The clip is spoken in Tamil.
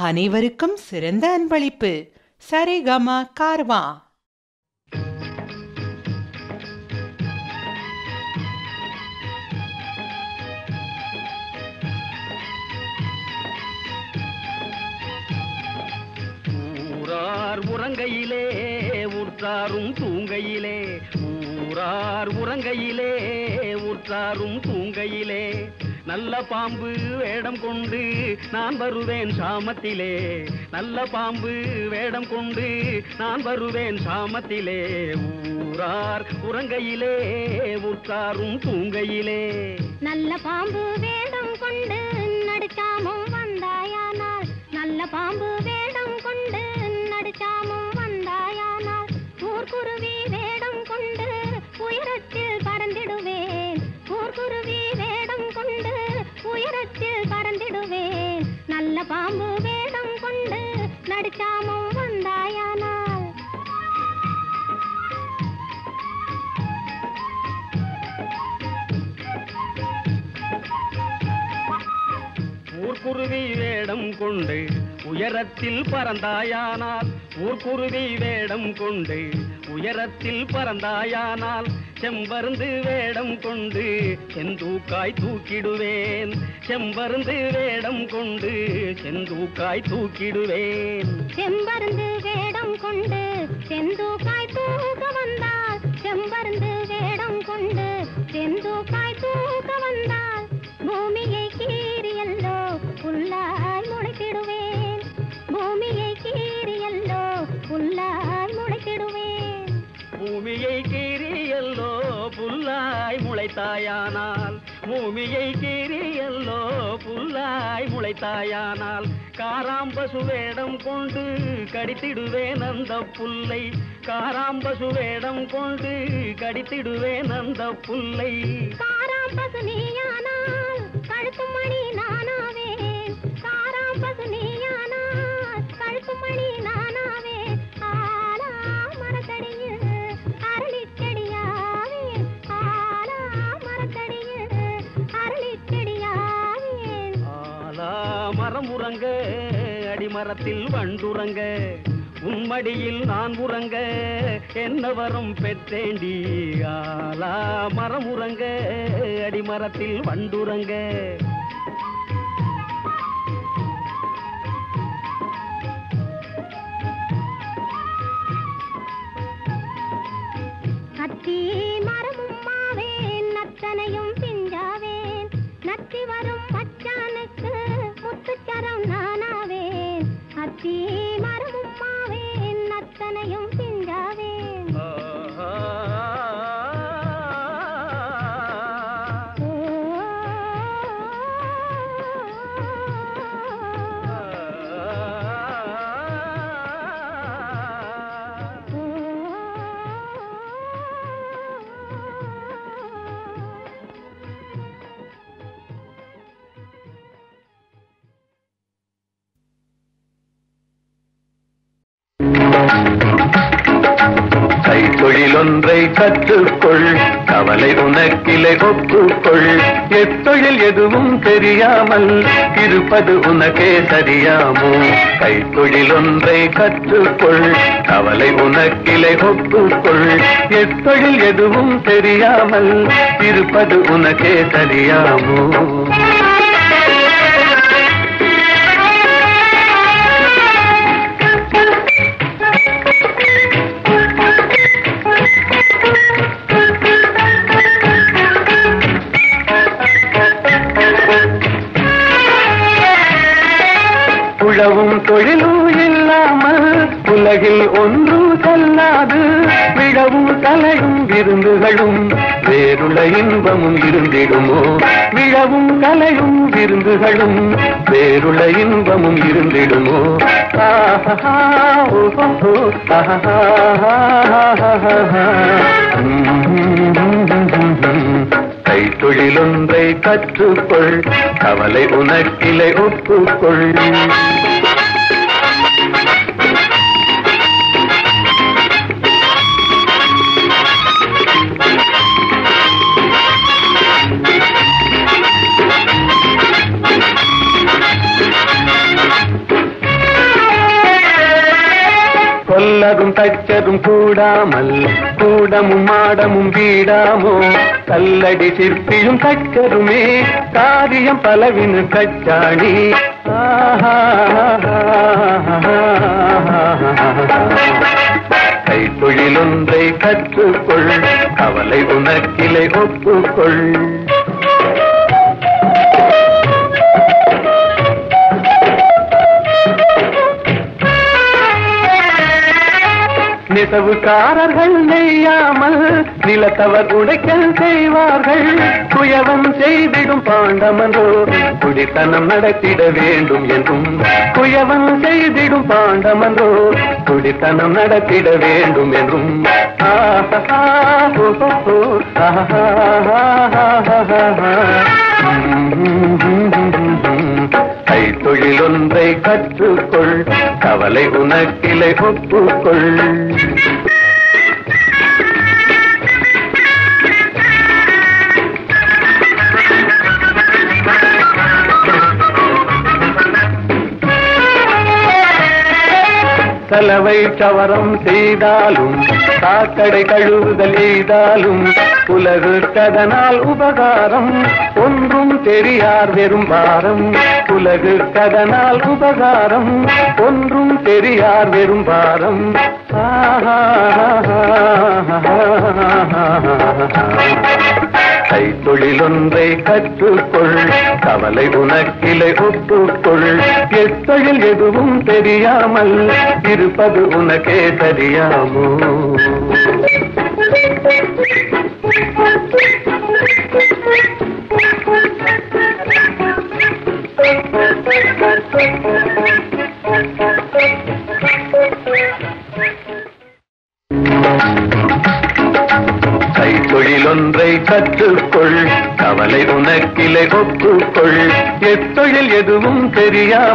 அனைவருக்கும் சிறந்த அன்பளிப்பு சரிகம கார்வா ஊரார் உறங்கையிலே உற்றாரும் தூங்கையிலே ஊரார் உறங்கையிலே உற்றாரும் தூங்கையிலே நல்ல பாம்பு வேடம் கொண்டு நான் வருவேன் சாமத்திலே நல்ல பாம்பு வேடம் கொண்டு நான் வருவேன் சாமத்திலே ஊரார் உறங்கையிலே உற்றாரும் தூங்கையிலே நல்ல பாம்பு வேடம் கொண்டு நடுச்சாமும் வந்தாயானால் நல்ல பாம்பு வேடம் கொண்டு நடுச்சாமும் வந்தாயானால் ஊர்க்குருவி வேடம் கொண்டு உயரத்தில் பறந்திடுவேன் ஊர்க்குருவி வேடம் கொண்டு உயரத்தில் பறந்திடுவேன் நல்ல பாம்பு வேடம் கொண்டு நடுச்சாமும் வந்தாயானால் ஊர்க்குருவி வேடம் கொண்டு உயரத்தில் பறந்தாயானால் ஊர்க்குருவி வேடம் கொண்டு உயரத்தில் பறந்தாயானால் செம்பருந்து வேடம் கொண்டு செந்தூக்காய் தூக்கிடுவேன் செம்பருந்து வேடம் கொண்டு செந்தூக்காய் தூக்கிடுவேன் செம்பருந்து வேடம் கொண்டு செந்தூக்காய் தூக்க வந்தால் செம்பருந்து வேடம் கொண்டு செந்தூக்காய் தூக்க வந்தால் பூமியை கீறியல்லோ புல்லாய் முளைத்திடுவேன் பூமியை கீறியல்லோ புல்லாய் முளைத்திடுவேன் பூமியை கீறியல்லோ புல்லாய் முளைத்தாயானால் பூமியை கீறியல்லோ புல்லாய் முளைத்தாயானால் காராம்பசு வேடம் கொண்டு கடித்திடுவேன் அந்த புல்லை காராம்பசு வேடம் கொண்டு கடித்திடுவேன் அந்த புல்லை காராம் பசு நீயானால் கழுத்து மணி நானாவேன் காராம் பசு நீயானால் கழுத்து மணி நானாவேன் ஆலா மரத்தடியில் அரளிச்செடியாவேன் ஆலா மரத்தடியில் அரளிச்செடியாவேன் ஆலா மரம் உறங்க அடிமரத்தில் வண்டுறங்க உன்மடியில் நான் உறங்க என்ன வரம் பெற்றேண்டி ஆலா மரம் உறங்க அடிமரத்தில் வண்டுறங்க கத்தி மரமும் மாவேன் நத்தனையும் பிஞ்சாவேன் நத்தி வரும் மச்சானுக்கு முத்துச்சரம் நானாவேன் கத்தி மரமும் மாவேன் நத்தனையும் பிஞ்சாவேன் ஓ, கைத்தொழிலொன்றை கற்றுக்கொள் கவலை உனக்கிலை ஒப்புக்கொள் எத்தொழில் எதுவும் தெரியாமல் இருப்பது உனக்கே சரியாமோ கைத்தொழிலொன்றை கற்றுக்கொள் கவலை உனக்கிலை ஒப்புக்கொள் எத்தொழில் எதுவும் தெரியாமல் இருப்பது உனக்கே சரியாமோ உழவும் தொழிலும் இல்லாமல் உலகில் ஒன்றும் செல்லாது விழவும் கலையும் விருந்துகளும் வேறுள்ள இன்பமும் இருந்திடுமோ விழவும் கலையும் விருந்துகளும் வேறுள்ள இன்பமும் இருந்திடுமோ ஆஹா, ஓஹோ, ஆஹா, உம். கைத்தொழிலொன்றை கற்றுக்கொள் கவலை உனக்கிலை ஒப்புக்கொள் கல்லரும் தச்சரும் கூடாமல் கூடமும் மாடமும் வீடாமோ கல்லடி சிற்பியும் தச்சருமே காரியம் பலவினு கச்சாணி கைத்தொழிலொன்றை கற்றுக்கொள் கவலை உனக்கிலை ஒப்புக்கொள் நெசவுக்காரர்கள் நெய்யாமல் நிலத்தவர் உடைக்கல் செய்வார்கள் குயவன் செய்திடும் பாண்டமன்றோ குடித்தனம் நடத்திட வேண்டும் என்றும் குயவன் செய்திடும் பாண்டமன்றோ குடித்தனம் நடத்திட வேண்டும் என்றும் ஆஹா, ஓஹோ, ஆஹா. கைத்தொழில் ஒன்றை கற்றுக்கொள் கவலை உனக்கிலை ஒப்புக்கொள் சலவை சவரம் செய்தாலும் சாக்கடை கழுவுதல் எய்தாலும் உலகு கதனால் உபகாரம் ஒன்றும் தெரியார் வெறும் பாரம் உலகு கதனால் உபகாரம் ஒன்றும் தெரியார் வெறும் பாரம் கைத்தொழிலொன்றை கற்றுக்கொள் கவலை உனக்கிலை ஒப்புக்கொள் எத்தொழில் எதுவும் தெரியாமல் இருப்பது உனக்கே தெரியாமோ கைத்தொழிலொன்றை கற்றுக்கொள் கவலை உனக்கிலை ஒப்புக்கொள் எத்தொழில் எதுவும் தெரியாமல்